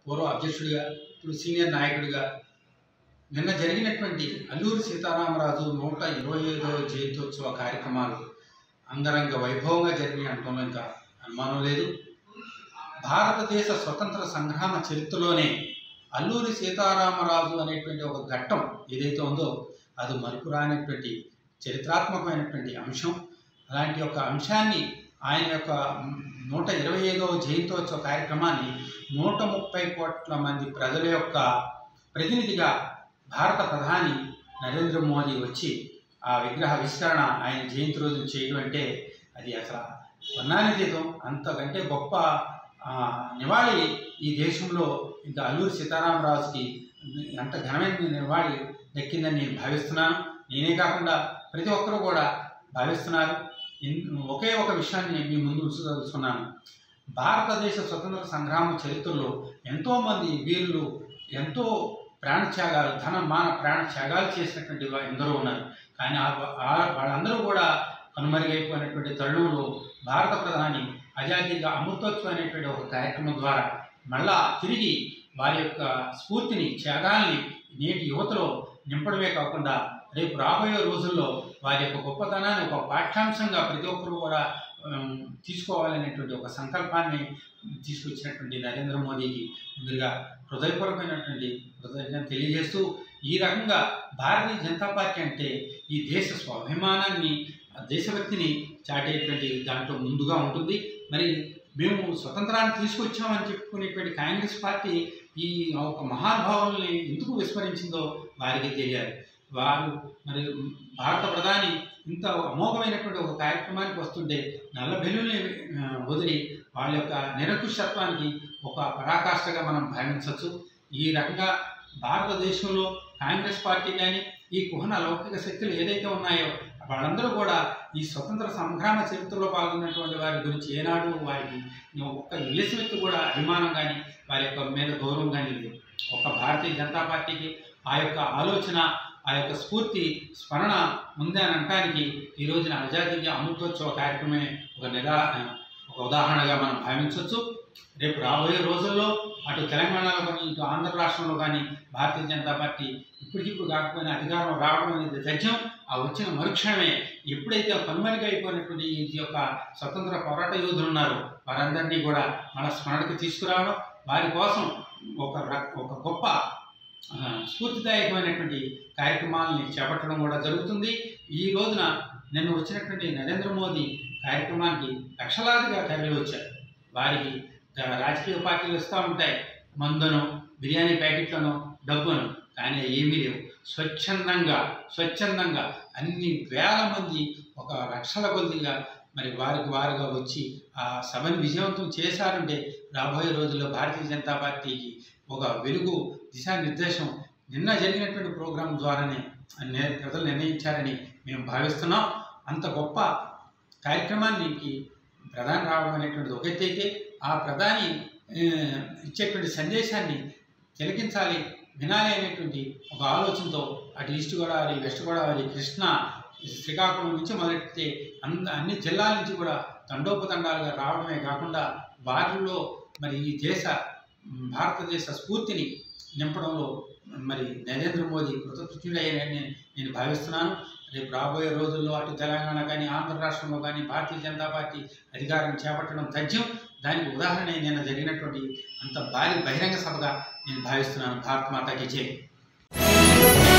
పూర్వ అధ్యక్షుడిగా ఇప్పుడు సీనియర్ నాయకుడిగా నిన్న జరిగినటువంటి అల్లూరి సీతారామరాజు నూట ఇరవై ఐదవ జయంత్యోత్సవ కార్యక్రమాలు అంగరంగ వైభవంగా జరిగినాయి అంటంలో ఇంకా అనుమానం లేదు భారతదేశ స్వతంత్ర సంగ్రామ చరిత్రలోనే అల్లూరి సీతారామరాజు అనేటువంటి ఒక ఘట్టం ఏదైతే ఉందో అది మరుపురానటువంటి చరిత్రాత్మకమైనటువంటి అంశం అలాంటి ఒక అంశాన్ని ఆయన యొక్క నూట ఇరవై ఐదవ జయంతోత్సవ కార్యక్రమాన్ని నూట ముప్పై కోట్ల మంది ప్రజల యొక్క ప్రతినిధిగా భారత ప్రధాని నరేంద్ర మోదీ వచ్చి ఆ విగ్రహ విస్తరణ ఆయన జయంతి రోజు చేయడం అంటే అది అసలు వర్ణానితీతం అంతకంటే గొప్ప ఆ, నివాళి ఈ దేశంలో ఇంకా అల్లూరి సీతారామరాజుకి ఎంత ఘనమైన నివాళి దక్కిందని నేను భావిస్తున్నాను నేనే కాకుండా ప్రతి ఒక్కరూ కూడా భావిస్తున్నారు ఇన్- ఒకే ఒక విషయాన్ని మీ ముందు ఉంచదలుచుకున్నాను భారతదేశ స్వతంత్ర సంగ్రామ చరిత్రలో ఎంతోమంది వీరులు ఎంతో ప్రాణత్యాగాలు ధన మాన ప్రాణ త్యాగాలు చేసినటువంటి వా- ఎందరో ఉన్నారు కానీ ఆ- ఆ- వాళ్ళందరూ కూడా కనుమరుగైపోయినటువంటి తరుణంలో భారత ప్రధాని అజాదీగా అమృతోత్సవం అనేటువంటి ఒక కార్యక్రమం ద్వారా మళ్ళా తిరిగి వారి యొక్క స్ఫూర్తిని త్యాగాల్ని నేటి యువతలో నింపడమే కాకుండా రేపు రాబోయే రోజుల్లో వారి యొక్క గొప్పతనాన్ని ఒక పాఠ్యాంశంగా ప్రతి ఒక్కరూ కూడా ఉమ్, తీసుకోవాలనేటువంటి ఒక సంకల్పాన్ని తీసుకొచ్చినటువంటి నరేంద్ర మోదీకి ముందుగా హృదయపూర్వకమైనటువంటి కృతజ్ఞత తెలియజేస్తూ ఈ రకంగా భారతీయ జనతా పార్టీ అంటే ఈ దేశ స్వాభిమానాన్ని ఆ దేశభక్తిని చాటేటువంటి దాంట్లో ముందుగా ఉంటుంది మరి మేము స్వతంత్రాన్ని తీసుకొచ్చామని చెప్పుకునేటువంటి కాంగ్రెస్ పార్టీ ఈ ఒక మహానుభావుల్ని ఎందుకు విస్మరించిందో వారికి తెలియాలి వారు మరి భారత ప్రధాని ఇంత అమోఘమైనటువంటి ఒక కార్యక్రమానికి వస్తుంటే నల్ల బెల్లుల్ని ఆ, వదిలి వాళ్ళ యొక్క నిరంకుశత్వానికి ఒక పరాకాష్ఠగా మనం భావించవచ్చు ఈ రకంగా భారతదేశంలో కాంగ్రెస్ పార్టీ కానీ ఈ కుహన లౌకిక శక్తులు ఏదైతే ఉన్నాయో వాళ్ళందరూ కూడా ఈ స్వతంత్ర సంగ్రామ చరిత్రలో పాల్గొన్నటువంటి వారి గురించి ఏనాడు వారికి ఒక్క ఇల్లేసి వ్యక్తి కూడా అభిమానం కానీ వారి యొక్క మీద గౌరవం కానీ లేదు ఒక భారతీయ జనతా పార్టీకి ఆ యొక్క ఆలోచన ఆ యొక్క స్ఫూర్తి స్మరణ ఉంది అని అనటానికి ఈ రోజున ఆజాదీ అమృతోత్సవ కార్యక్రమమే ఒక నిదా ఒక ఉదాహరణగా మనం భావించవచ్చు రేపు రాబోయే రోజుల్లో అటు తెలంగాణలో కానీ ఇటు ఆంధ్ర రాష్ట్రంలో కానీ భారతీయ జనతా పార్టీ ఇప్పటికిప్పుడు కాకపోయినా అధికారం రావడం అనేది సత్యం ఆ వచ్చిన మరుక్షణమే ఎప్పుడైతే కనుమరుగా అయిపోయినటువంటి ఈ యొక్క స్వతంత్ర పోరాట యోధులు ఉన్నారో వారందరినీ కూడా మన స్మరణకు తీసుకురావడం వారి కోసం ఒక ర- ఒక గొప్ప ఆ, స్ఫూర్తిదాయకమైనటువంటి కార్యక్రమాలని చేపట్టడం కూడా జరుగుతుంది ఈ రోజున నిన్న వచ్చినటువంటి నరేంద్ర మోదీ కార్యక్రమానికి లక్షలాదిగా తరలి వచ్చారు వారికి గా- రాజకీయ పార్టీలు ఇస్తూ ఉంటాయి మందును బిర్యానీ ప్యాకెట్లను డబ్బును కానీ ఏమీ లేవు స్వచ్ఛందంగా స్వచ్ఛందంగా అన్ని వేల మంది ఒక లక్షల కొద్దిగా మరి వారికి వారుగా వచ్చి ఆ సభని విజయవంతం చేశారంటే రాబోయే రోజుల్లో భారతీయ జనతా పార్టీకి ఒక వెలుగు దిశానిర్దేశం నిన్న జరిగినటువంటి ప్రోగ్రాం ద్వారానే నే- ప్రజలు నిర్ణయించారని మేము భావిస్తున్నాం అంత గొప్ప కార్యక్రమానికి ప్రధాని రావడం అనేటువంటిది ఒక ఎత్తు అయితే ఆ ప్రధాని ఆ, ఇచ్చేటువంటి సందేశాన్ని తిలకించాలి వినాలి అనేటువంటి ఒక ఆలోచనతో అటు ఈస్ట్ గోదావరి వెస్ట్ గోదావరి కృష్ణ శ్రీకాకుళం నుంచి మొదలెడితే అంద అన్ని జిల్లాల నుంచి కూడా తండోపతండాలుగా రావడమే కాకుండా వారిలో మరి ఈ దేశ మ్, భారతదేశ స్ఫూర్తిని నింపడంలో మరి నరేంద్ర మోదీ కృతకృత్యుడయ్యారని నేను భావిస్తున్నాను రేపు రాబోయే రోజుల్లో అటు తెలంగాణ కానీ ఆంధ్ర రాష్ట్రంలో కానీ భారతీయ జనతా పార్టీ అధికారం చేపట్టడం తథ్యం దానికి ఉదాహరణ నిన్న జరిగినటువంటి అంత భారీ బహిరంగ సభగా నేను భావిస్తున్నాను భారత్ మాతాకి జై